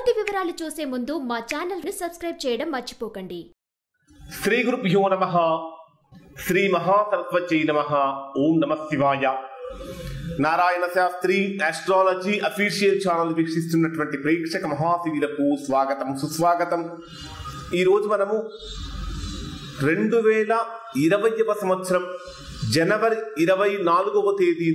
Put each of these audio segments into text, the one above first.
పూర్తి వివరాలు చూసే ముందు మా ఛానల్ ని సబ్స్క్రైబ్ చేయడం మర్చిపోకండి శ్రీ గురుభ్యో నమ శ్రీ మహాసరస్వత్యై నమ ఓం నమ శివాయ Narayana Shastri astrology official channel వీక్షిస్తున్నటువంటి ప్రేక్షక మహాశివులకు స్వాగతం సుస్వాగతం ఈరోజు మనము రెండు వేల ఇరవైవ సంవత్సరం జనవరి ఇరవై నాలుగవ తేదీన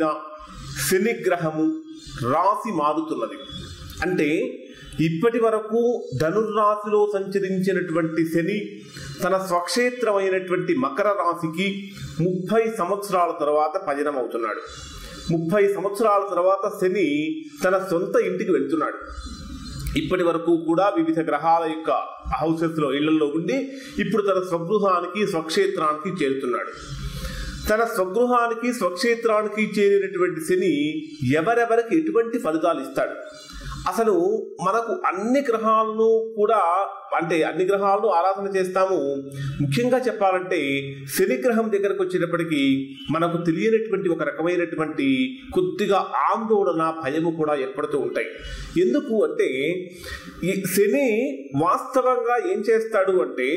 శని గ్రహము రాశి మారుతున్నది అంటే ఇప్పటి వరకు ధనుర్రాశిలో సంచరించినటువంటి శని తన స్వక్షేత్రమైనటువంటి మకర రాశికి ముప్పై సంవత్సరాల తర్వాత పయనం అవుతున్నాడు ముప్పై సంవత్సరాల తర్వాత శని తన సొంత ఇంటికి వెళ్తున్నాడు ఇప్పటి వరకు కూడా వివిధ గ్రహాల యొక్క హౌసెస్లో ఇళ్లలో ఉండి ఇప్పుడు తన స్వగృహానికి స్వక్షేత్రానికి చేరుతున్నాడు తన స్వగృహానికి స్వక్షేత్రానికి చేరినటువంటి శని ఎవరెవరికి ఎటువంటి ఫలితాలు ఇస్తాడు అసలు మనకు అన్ని గ్రహాలను కూడా అంటే అన్ని గ్రహాలను ఆరాధన చేస్తాము ముఖ్యంగా చెప్పాలంటే శని గ్రహం దగ్గరకు వచ్చేటప్పటికి మనకు తెలియనటువంటి ఒక రకమైనటువంటి కొద్దిగా ఆందోళన భయము కూడా ఏర్పడుతూ ఉంటాయి ఎందుకు అంటే ఈ శని వాస్తవంగా ఏం చేస్తాడు అంటే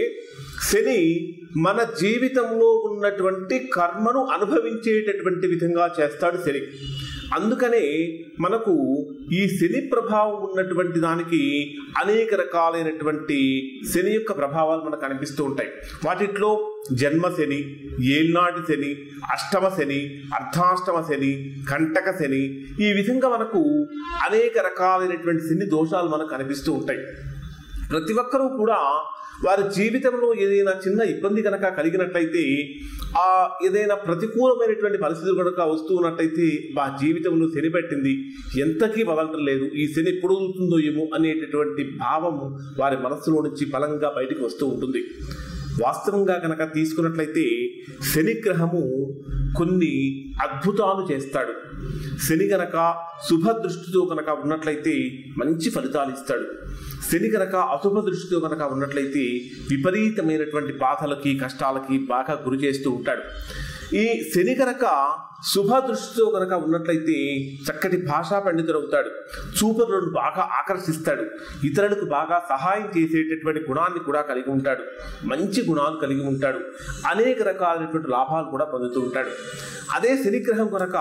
శని మన జీవితంలో ఉన్నటువంటి కర్మను అనుభవించేటటువంటి విధంగా చేస్తాడు శని అందుకనే మనకు ఈ శని ప్రభావం ఉన్నటువంటి దానికి అనేక రకాలైనటువంటి శని యొక్క ప్రభావాలు మనకు కనిపిస్తూ ఉంటాయి వాటిట్లో జన్మ శని ఏల్నాటి శని అష్టమ శని అర్ధాష్టమ శని కంటక శని ఈ విధంగా మనకు అనేక రకాలైనటువంటి శని దోషాలు మనకు కనిపిస్తూ ఉంటాయి ప్రతి ఒక్కరూ కూడా వారి జీవితంలో ఏదైనా చిన్న ఇబ్బంది కనుక కలిగినట్లయితే ఆ ఏదైనా ప్రతికూలమైనటువంటి పరిస్థితులు కనుక వస్తూ ఉన్నట్టయితే మా జీవితంలో శని పెట్టింది ఎంతకీ వదలటం లేదు ఈ శని ఎప్పుడు వదులుతుందో ఏమో అనేటటువంటి భావము వారి మనస్సులో నుంచి బలంగా బయటికి వస్తూ ఉంటుంది వాస్తవంగా కనుక తీసుకున్నట్లయితే శని గ్రహము కొన్ని అద్భుతాలు చేస్తాడు శని గనక శుభ దృష్టితో కనుక ఉన్నట్లయితే మంచి ఫలితాలు ఇస్తాడు శని గనక అశుభ దృష్టితో కనుక ఉన్నట్లయితే విపరీతమైనటువంటి బాధలకి కష్టాలకి బాగా గురి చేస్తూ ఉంటాడు ఈ శని గనక శుభ దృష్టితో కనుక ఉన్నట్లయితే చక్కటి భాషా పండితుడు అవుతాడు చూపరులను బాగా ఆకర్షిస్తాడు ఇతరులకు బాగా సహాయం చేసేటటువంటి గుణాన్ని కూడా కలిగి ఉంటాడు మంచి గుణాలు కలిగి ఉంటాడు అనేక రకాలైనటువంటి లాభాలు కూడా పొందుతూ ఉంటాడు అదే శనిగ్రహం కనుక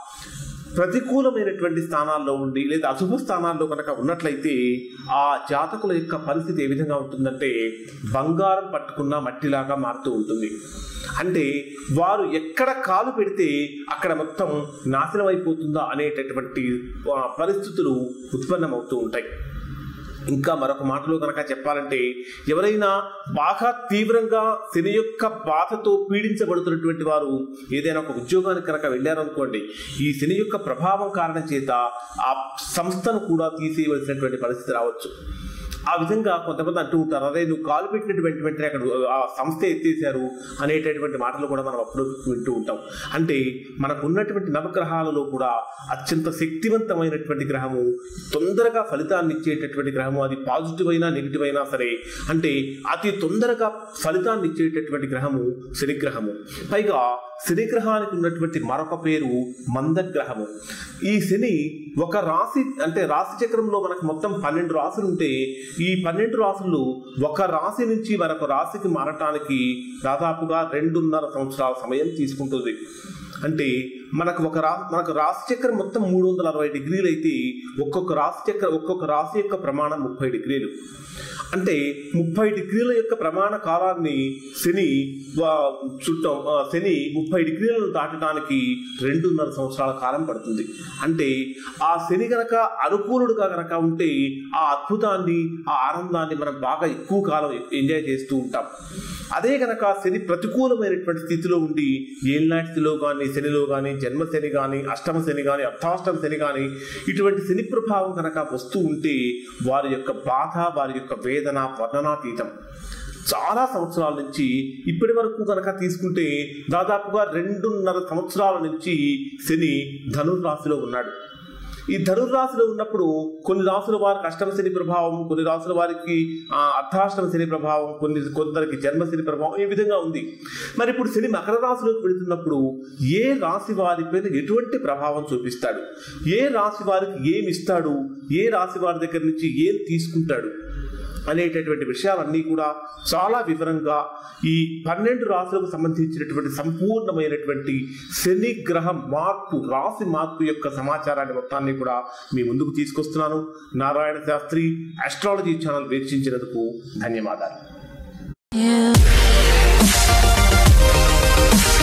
ప్రతికూలమైనటువంటి స్థానాల్లో ఉండి లేదా అశుభ స్థానాల్లో కనుక ఉన్నట్లయితే ఆ జాతకుల యొక్క పరిస్థితి ఏ విధంగా ఉంటుందంటే బంగారం పట్టుకున్న మట్టిలాగా మారుతూ ఉంటుంది అంటే వారు ఎక్కడ కాలు పెడితే అక్కడ మొత్తం నాశనం అయిపోతుందా అనేటటువంటి ఆ, పరిస్థితులు ఉత్పన్నమవుతూ ఉంటాయి ఇంకా మరొక మాటలో కనుక చెప్పాలంటే ఎవరైనా బాగా తీవ్రంగా శని యొక్క బాధతో పీడించబడుతున్నటువంటి వారు ఏదైనా ఒక ఉద్యోగానికి కనుక వెళ్ళారనుకోండి ఈ శని యొక్క ప్రభావం కారణం చేత ఆ సంస్థను కూడా తీసేయవలసినటువంటి పరిస్థితి రావచ్చు ఆ విధంగా కొంతమంది అంటూ ఉంటారు అదే నువ్వు కాలు పెట్టినటువంటి వెంటనే అక్కడ ఆ సంస్థ ఎత్తేసారు అనేటటువంటి మాటలు కూడా మనం అప్పుడు వింటూ ఉంటాం అంటే మనకు ఉన్నటువంటి నవగ్రహాలలో కూడా అత్యంత శక్తివంతమైనటువంటి గ్రహము తొందరగా ఫలితాన్ని ఇచ్చేటటువంటి గ్రహము అది పాజిటివ్ అయినా నెగిటివ్ అయినా సరే అంటే అతి తొందరగా ఫలితాన్ని ఇచ్చేటటువంటి గ్రహము శనిగ్రహము పైగా శనిగ్రహానికి ఉన్నటువంటి మరొక పేరు మందగ్రహము ఈ శని ఒక రాశి అంటే రాశి చక్రంలో మనకు మొత్తం పన్నెండు రాశులు ఉంటే ఈ పన్నెండు రాశులు ఒక రాశి నుంచి మరొక రాశికి మారటానికి దాదాపుగా రెండున్నర సంవత్సరాల సమయం తీసుకుంటుంది అంటే మనకు ఒక రా మనకు రాశి చక్రం మొత్తం మూడు వందల అరవై డిగ్రీలు అయితే ఒక్కొక్క రాశి చక్ర ఒక్కొక్క రాశి యొక్క ప్రమాణం ముప్పై డిగ్రీలు అంటే ముప్పై డిగ్రీల యొక్క ప్రమాణ కాలాన్ని శని వా- చుట్టం ఆ, శని ముప్పై డిగ్రీలను దాటడానికి రెండున్నర సంవత్సరాల కాలం పడుతుంది అంటే ఆ శని గనక అనుకూలుడుగా గనక ఉంటే ఆ అద్భుతాన్ని ఆ ఆనందాన్ని మనం బాగా ఎక్కువ కాలం ఎంజాయ్ చేస్తూ ఉంటాం అదే గనక శని ప్రతికూలమైనటువంటి స్థితిలో ఉండి ఏళ్ళనాటిలో కానీ శనిలో కానీ జన్మ శని కానీ అష్టమ శని కానీ అర్ధాష్టమ శని కానీ ఇటువంటి శని ప్రభావం కనుక వస్తూ ఉంటే వారి యొక్క బాధ వారి యొక్క వేదన వర్ణనాతీతం చాలా సంవత్సరాల నుంచి ఇప్పటి వరకు కనుక తీసుకుంటే దాదాపుగా రెండున్నర సంవత్సరాల నుంచి శని ధనుర్రాశిలో ఉన్నాడు ఈ ధనుర్రాశిలో ఉన్నప్పుడు కొన్ని రాసుల వారికి అష్టమ శని ప్రభావం కొన్ని రాసుల వారికి ఆ, అర్ధాష్టమ శని ప్రభావం కొన్ని కొందరికి జన్మ శని ప్రభావం ఈ విధంగా ఉంది మరి ఇప్పుడు శని మకర రాశిలోకి వెళుతున్నప్పుడు ఏ రాశి వారిపైన ఎటువంటి ప్రభావం చూపిస్తాడు ఏ రాశి వారికి ఏమి ఇస్తాడు ఏ రాశి వారి దగ్గర నుంచి ఏం తీసుకుంటాడు అనేటటువంటి విషయాలన్నీ కూడా చాలా వివరంగా ఈ పన్నెండు రాశులకు సంబంధించినటువంటి సంపూర్ణమైనటువంటి శని గ్రహ మార్పు రాశి మార్పు యొక్క సమాచారాన్ని మొత్తాన్ని కూడా మీ ముందుకు తీసుకొస్తున్నాను నారాయణ శాస్త్రి అస్ట్రాలజీ ఛానల్ వీక్షించినందుకు ధన్యవాదాలు Yeah.